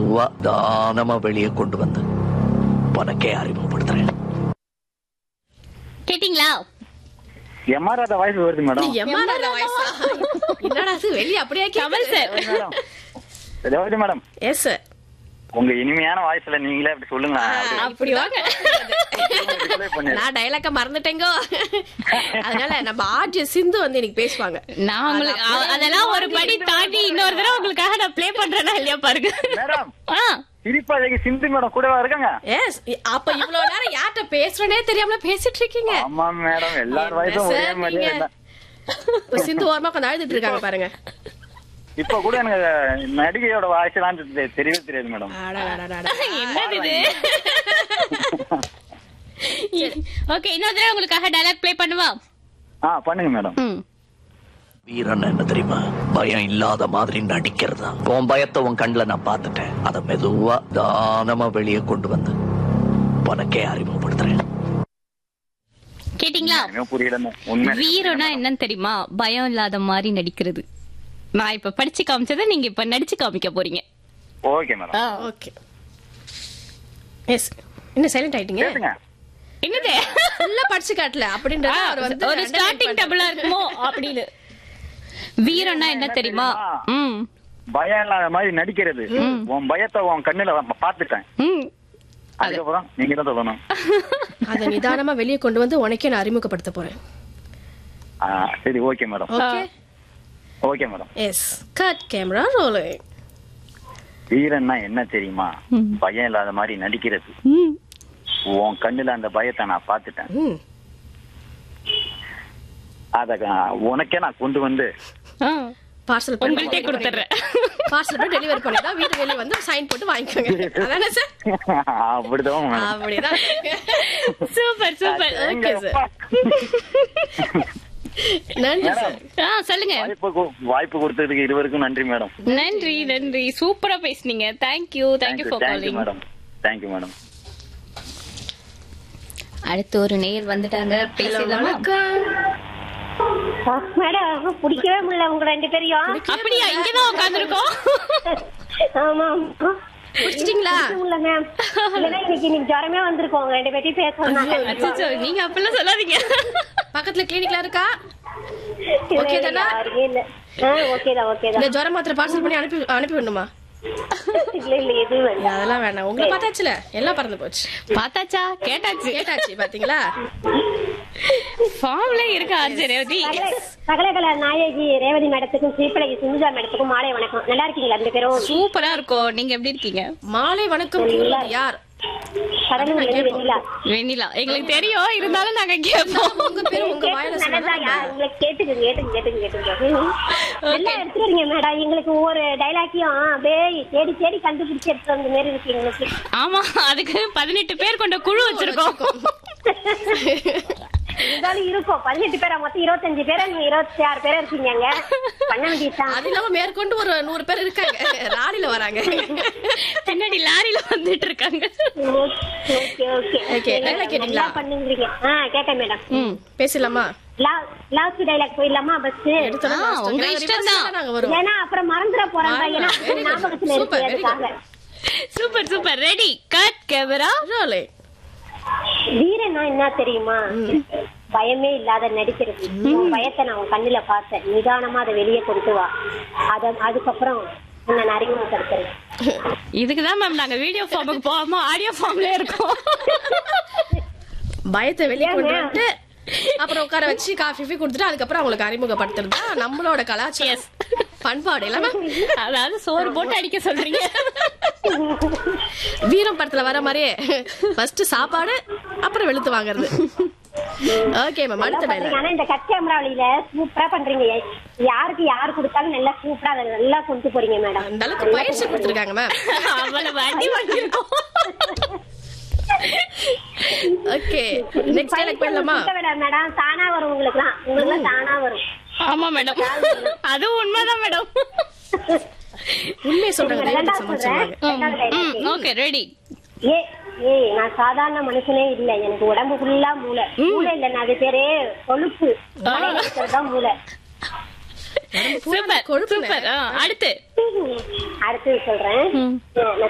மெதுவா தானமா வெளியே கொண்டு வந்து உனக்கே அறிமுகப்படுத்துறேன் கேட்டீங்களா எம்ஆர்ஆர் வாய்ஸ் வருது மேடம் எம்ஆர்ஆர் வாய்ஸா என்னடா அது வெளிய அப்படியே Kamal sir madam Revathi madam yes sir உங்க இனிமையான வாய்ஸ்ல நீங்களே அப்படி சொல்லுங்க அப்படி வாங்க நான் டைலாக்க மறந்துட்டேங்கோ அதனால நம்ம ஆர்ஜி சிந்து வந்து இன்னைக்கு பேசுவாங்க நான் உங்களுக்கு அ- அதெல்லாம் ஒரு படி தாண்டி இன்னொரு தடவை உங்களுக்காக நான் ப்ளே பண்றேனா இல்லையா பாருங்க மேடம் ஆ சிரிப்பாதைக்கு சிந்து மேடம் கூடவா இருக்காங்க எஸ் அப்ப இவ்வளவு நேரம் யார்கிட்ட பேசுறேனே தெரியாம பேசிட்டு இருக்கீங்க ஆமா மேடம் எல்லார் வாய்ஸும் ஒரே சார், மாதிரியே நீங்க- இல்ல. இப்ப சிந்து ஓரமா கொஞ்சம் அழுதுட்டு இருக்காங்க பாருங்க இப்ப கூட எனக்கு நடிகையோட வாய்ஸ் எல்லாம் தெ- தெரியவே தெரியாது மேடம் அடடடடட. என்னது இது ஓகே இன்னொரு தடவை உங்களுக்காக டைலாக் ப்ளே பண்ணுவா ஆ பண்ணுங்க மேடம் ம் வீரன் என்ன தெரியுமா பயம் இல்லாத மாதிரி நடிக்கிறதா உன் பயத்தை உன் கண்ணுல நான் பார்த்துட்டேன் அதை மெதுவா தானமா வெளியே கொண்டு வந்து உனக்கே அறிமுகப்படுத்துறேன் கேட்டீங்களா எனக்கு புரியல உண்மை வீரம்னா என்னன்னு தெரியுமா பயம் இல்லாத மாதிரி நடிக்கிறது நான் இப்ப படிச்சு காமிச்சதை நீங்க இப்ப நடிச்சு காமிக்க போறீங்க ஓகே மேடம் ஓகே எஸ் என்ன சைலண்ட் ஆயிட்டீங்க பேசுங்க என்னது ஃபுல்லா படிச்சு காட்டல அப்படின்றது அவர் வந்து ஒரு underline ஸ்டார்டிங் பண்றாரு. டபுளா இருக்குமோ அப்படின்னு வீரம்னா என்ன தெரியுமா ம் பயம் இல்லாத மாதிரி நடிக்கிறது உன் பயத்தை உன் கண்ணுல பாத்துட்டேன் ம் அதுக்கப்புறம் நீங்க தான் சொல்லணும் அதை நிதானமா வெளியே கொண்டு வந்து உனக்கே நான் அறிமுகப்படுத்த போறேன் ஆ, சரி okay madam okay okay madam yes cut camera rolling வீரன்னா என்ன தெரியுமா ம். பயம் இல்லாத மாதிரி நடிக்கிறது ம் உன் கண்ணுல அந்த பயத்தை நான் பாத்துட்டேன் ம் அத க- உனக்கே நான் கொண்டு வந்து ஆ பார்சல் உங்கள்கிட்டயே கொடுத்துட்றேன் பார்சல் போய் டெலிவரி பண்ணி தான் வீட்டு வெளியே வந்து சைன் போட்டு வாங்கிக்கோங்க அதானே சார் அப்படிதான் மேடம் அப்படிதான் சூப்பர் சூப்பர் ஓகே சார் நன்றி சார் ஆ சொல்லுங்க வாய்ப்பு கு- வாய்ப்பு கொடுத்ததுக்கு இருவருக்கும் நன்றி மேடம் நன்றி நன்றி சூப்பரா பேசுனீங்க thank you thank you for thank you calling madam thank you madam அடுத்து ஒரு நேர் வந்துட்டாங்க பேசலாமா மேடம் பிடிக்கவே முடியல உங்க ரெண்டு பேரையும் அப்படியா இங்கதான் உட்காந்துருக்கோம் ஆமா பிடிச்சிட்டீங்களா இல்ல மேம் இல்லைன்னா இன்னைக்கு இன்னைக்கு ஜுரமே வந்திருக்கோம் உங்க ரெண்டு பேர்த்தையும் பேச சொன்னாங்க அச்சச்சோ, நீங்க அப்படிலாம் சொல்லாதீங்க பக்கத்துல கிளினிக்ல இருக்கா இல்ல, ஓகே இல்ல, தானா? யாருமே இல்ல ஆ ஓகே தான் ஓகே இந்த தான் ஜுரம் மாத்திரை பார்சல் பண்ணி அனுப்பி அனுப்பி விடணுமா இல்ல இல்ல எதுவும் வேண்டாம் அதெல்லாம் வேண்டாம் உங்களை பார்த்தாச்சுல எல்லாம் பறந்து போச்சு பார்த்தாச்சா கேட்டாச்சு கேட்டாச்சு பாத்தீங்களா ஃபார்ம்ல இருக்க ஆச்சு ரேவதி சகல- சகலகல நாயகி ரேவதி மேடத்துக்கும் ஸ்ரீபலகி சுமிதா மேடத்துக்கும் மாலை வணக்கம் நல்லா இருக்கீங்களா ரெண்டு பேரும் சூப்பரா இருக்கும் நீங்க எப்படி இருக்கீங்க மாலை வணக்கம் கூறுவது யார் கடலூர்ல இருந்து வெண்ணிலா வெண்ணிலா எங்களுக்கு தெரியும் இருந்தாலும் நாங்க கேட்போம் உங்க பேரு உங்க வாயில கேட்டுங்க, நல்லா சொன்னா யா- உங்களுக்கு கேட்டுக்குங்க கேட்டுங்க கேட்டுங்க கேட்டுங்க எல்லாம் எடுத்துட்டு வரீங்க மேடம் எங்களுக்கு ஒவ்வொரு டைலாக்கையும் அப்படியே தேடி தேடி கண்டுபிடிச்சு எடுத்துட்டு வந்த மாதிரி இருக்கு எங்களுக்கு ஆமா அதுக்கு பதினெட்டு பேர் கொண்ட குழு வச்சிருக்கோம் இருந்தாலும் இருக்கும் பதினெட்டு பேரா மொத்தம் இருபத்தஞ்சு பேரா நீங்க இருபத்தி ஆறு பேரா இருக்கீங்க அங்க பண்ண வேண்டியதுதான் அது இல்லாம மேற்கொண்டு ஒரு நூறு பேர் இருக்காங்க ராலில வராங்க பின்னாடி லாரில வந்துட்டு இருக்காங்க ஓகே ஓகே Okay, dialogue கேட்டீங்களா? நல்லா பண்ணுங்கிறீங்க ஆ கேட்டேன் மேடம் ம் பேசலாமா லாஸ்ட் டைலாக் போயிடலாமா பஸ் எடுத்தோன்னா ஆ, last உங்க நாங்க இஷ்டம் reverse தான். தான் நாங்க வருவோம் ஏன்னா அப்புறம் மறந்துட போறேன் ஏன்னா Very good. ஞாபகத்துல Super, இருக்கு very good. அதுக்காக super super ready cut camera ரோலே வீரனா என்ன தெரியுமா பயமே இல்லாத நடிக்கிறது உன் பயத்தை நான் உன் கண்ணுல பார்த்தேன் நிதானமா அதை வெளியே கொண்டு வா அத அதுக்கப்புறம் உன்னை நான் அறிமுகப்படுத்துறேன் இதுக்குதான் மேம் நாங்க வீடியோ ஃபார்முக்கு போகாம ஆடியோ ஃபார்ம்ல இருக்கோம் பயத்தை வெளியே கொண்டு வந்துட்டு அப்புறம் உட்கார வச்சு காஃபி ஃபீ கொடுத்துட்டு அதுக்கப்புறம் அவங்களுக்கு அறிமுகப்படுத்துறது தான் நம்மளோட கலாச்சாரம் பண்பாடு எல்லாமே அதாவது சோறு போட்டு அடிக்க சொல்றீங்க வீரம் படத்துல வர மாதிரியே ஃபர்ஸ்ட் சாப்பாடு அப்புறம் வெளுத்து வாங்குறது ஓகே மேம் அடுத்த டைலாக் ஆனா இந்த கட் கேமராவில சூப்பரா பண்றீங்க யாருக்கு யாரு கொடுத்தாலும் நல்லா சூப்பரா அதை நல்லா கொண்டு போறீங்க மேடம் அந்த அளவுக்கு பயிற்சி கொடுத்துருக்காங்க மேம் அவ்வளவு வண்டி வாங்கியிருக்கோம் ஓகே நெக்ஸ்ட் டைலாக் போயிடலாமா மேடம் தானா வரும் உங்களுக்கு தான் உங்களுக்கு தானா வரும் ஆமா மேடம் அதுவும் உண்மைதான் மேடம் உண்மையை சொல்றாங்க தைரியத்தை ரெண்டாவது சமாளிச்சிருவாங்க சொல்றேன் ரெண்டாவது dialogue. ஓகே ரெடி ஏ ஏய் நான் சாதாரண மனுஷனே இல்ல எனக்கு உடம்பு ஃபுல்லா மூளை மூளை இல்ல அது பேரு கொழுப்பு மூளையில இருக்கிறதுதான் மூளை சூப்பர் கொழுப்புனே. சூப்பர் அடுத்து அடுத்து சொல்றேன் நான்